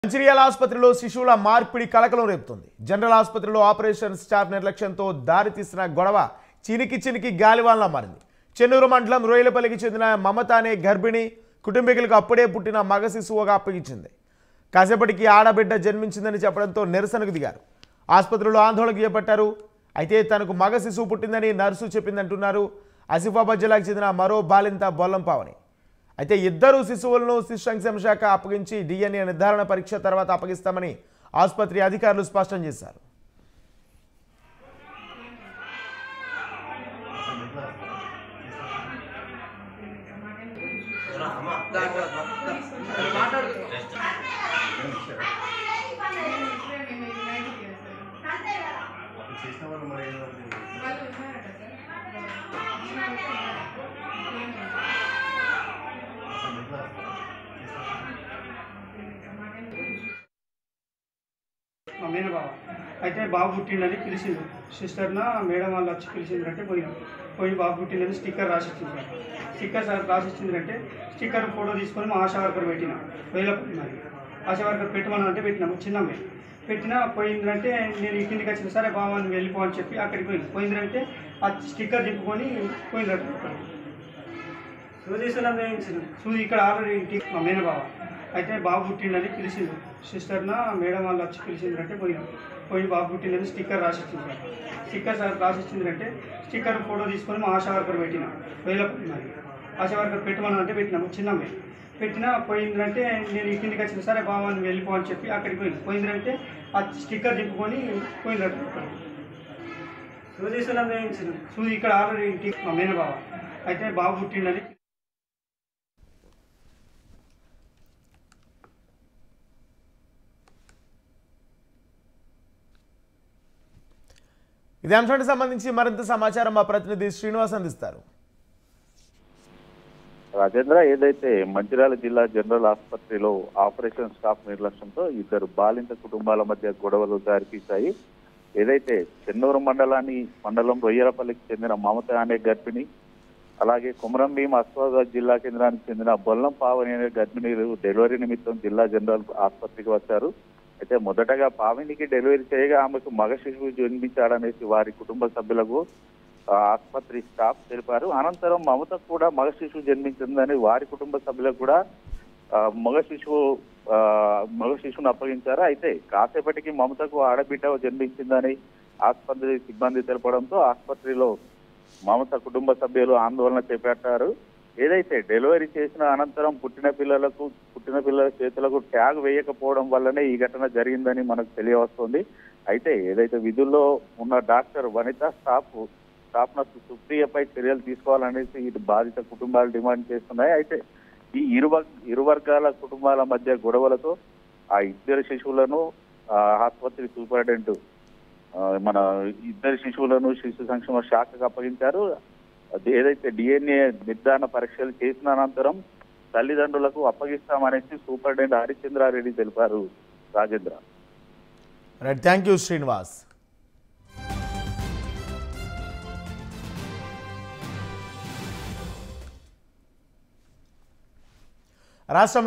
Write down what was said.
మంచిర్యాల ఆసుపత్రిలో శిశువుల మార్పిడి కలకలం రేపుతుంది జనరల్ ఆసుపత్రిలో ఆపరేషన్ స్టాఫ్ నిర్లక్ష్యంతో దారితీసిన గొడవ చినికి చినికి గాలివాన్లా మారింది చెన్నూరు మండలం రొయ్యలపల్లికి చెందిన మమత అనే గర్భిణి కుటుంబీకులకు అప్పుడే పుట్టిన మగ శిశువుగా అప్పగించింది కాసేపటికి ఆడబిడ్డ జన్మించిందని చెప్పడంతో నిరసనకు దిగారు ఆసుపత్రిలో ఆందోళన చేపట్టారు అయితే తనకు మగ శిశువు పుట్టిందని నర్సు చెప్పిందంటున్నారు ఆసిఫాబాద్ జిల్లాకు చెందిన మరో బాలింత బొల్లంపావని అయితే ఇద్దరు శిశువులను శిశు సంక్షేమ శాఖ అప్పగించి డిఎన్ఏ నిర్ధారణ పరీక్ష తర్వాత అప్పగిస్తామని ఆసుపత్రి అధికారులు స్పష్టం చేశారు చేసిన వాళ్ళు మరి ఏదో ఒకటి అసలు ఎట్లా మా మేనబావ అయితే బాబు పుట్టిండని పిలిచిండు సిస్టర్న మేడం వాళ్ళు వచ్చి పిలిచిందంటే పోయినాం పోయి బాబు పుట్టిండని స్టిక్కర్ రాసి ఇచ్చింది స్టిక్కర్ సార్ రాసి ఇచ్చిందంటే స్టిక్కర్ ఫోటో తీసుకొని మా ఆశా వర్కర్ పెట్టిన వేల మరి ఆశా వర్కర్ పెట్టమని అంటే పెట్టినాము చిన్నమ్మే పెట్టినా పోయిందంటే నేను ఈ కిందికి వచ్చిన సరే బాబా నువ్వు వెళ్ళిపో అని చెప్పి అక్కడికి పోయింది పోయిందంటే ఆ స్టిక్కర్ దింపుకొని పోయిందట సూదీశ్వరం వేయించిన సూది ఇక్కడ ఆల్రెడీ ఇంటికి మా మేనబావ అయితే బాబు పుట్టిండని పిలిచిండు సిస్టర్న మేడం వాళ్ళు వచ్చి పిలిచిందంటే పోయినాం పోయి బాబు పుట్టిండని స్టిక్కర్ రాసి ఇచ్చింది స్టిక్కర్ సార్ రాసి ఇచ్చిందంటే స్టిక్కర్ ఫోటో తీసుకొని మా ఆశా వర్కర్ పెట్టిన వేల మరి ఆశా వర్కర్ పెట్టమని అంటే పెట్టినాము చిన్నమ్మే పెట్టినా పోయిందంటే నేను ఈ కిందికి వచ్చిన సరే బాబా నువ్వు వెళ్ళిపో అని చెప్పి అక్కడికి పోయింది పోయిందంటే ఆ స్టిక్కర్ దింపుకొని పోయిందట సూదీశ్వరం వేయించిన సూది ఇక్కడ ఆల్రెడీ ఇంటికి మా మేనబావ అయితే బాబు పుట్టిండని ఇదే అంశానికి సంబంధించి మరింత సమాచారం మా ప్రతినిధి శ్రీనివాస్ అందిస్తారు రాజేంద్ర ఏదైతే మంచిర్యాల జిల్లా జనరల్ ఆసుపత్రిలో ఆపరేషన్ స్టాఫ్ నిర్లక్ష్యంతో ఇద్దరు బాలింత కుటుంబాల మధ్య గొడవలు దారితీశాయి ఏదైతే చెన్నూరు మండలాన్ని మండలం రొయ్యలపల్లికి చెందిన మమత అనే గర్భిణి అలాగే కుమరం భీం అస్ఫాబాద్ జిల్లా కేంద్రానికి చెందిన బొల్లం పావని అనే గర్భిణీలు డెలివరీ నిమిత్తం జిల్లా జనరల్ ఆసుపత్రికి వచ్చారు అయితే మొదటగా పావనికి డెలివరీ చేయగా ఆమెకు మగ శిశువు జన్మించాడనేసి వారి కుటుంబ సభ్యులకు ఆ, ఆసుపత్రి స్టాఫ్ తెలిపారు అనంతరం మమత కూడా మగ శిశువు జన్మించిందని వారి కుటుంబ సభ్యులకు కూడా ఆ, మగ శిశువు ఆ, మగ శిశువును అప్పగించారు అయితే కాసేపటికి మమతకు ఆడబిడ్డ జన్మించిందని ఆసుపత్రి సిబ్బంది తెలపడంతో ఆసుపత్రిలో మమత కుటుంబ సభ్యులు ఆందోళన చేపట్టారు ఏదైతే డెలివరీ చేసిన అనంతరం పుట్టిన పిల్లలకు పుట్టిన పిల్లల చేతులకు ట్యాగ్ వేయకపోవడం వల్లనే ఈ ఘటన జరిగిందని మనకు తెలియవస్తుంది అయితే ఏదైతే విధుల్లో ఉన్న doctor Vanitha staff staff nurse సుప్రియపై చర్యలు తీసుకోవాలనేసి ఇటు బాధిత కుటుంబాలు డిమాండ్ చేస్తున్నాయి అయితే ఈ ఇరు వర్గ- ఇరు వర్గాల కుటుంబాల మధ్య గొడవలతో ఆ ఇద్దరు శిశువులను ఆ, ఆసుపత్రి సూపరింటెండెంట్ ఆ, మన ఇద్దరు శిశువులను శిశు సంక్షేమ శాఖకు అప్పగించారు అది ఏదైతే డిఎన్ఏ నిర్ధారణ పరీక్షలు చేసిన అనంతరం తల్లిదండ్రులకు అప్పగిస్తామనేసి సూపరింటెండెంట్ హరిచంద్రారెడ్డి తెలిపారు Rajendra right thank you Srinivas రాష్ట్రంలో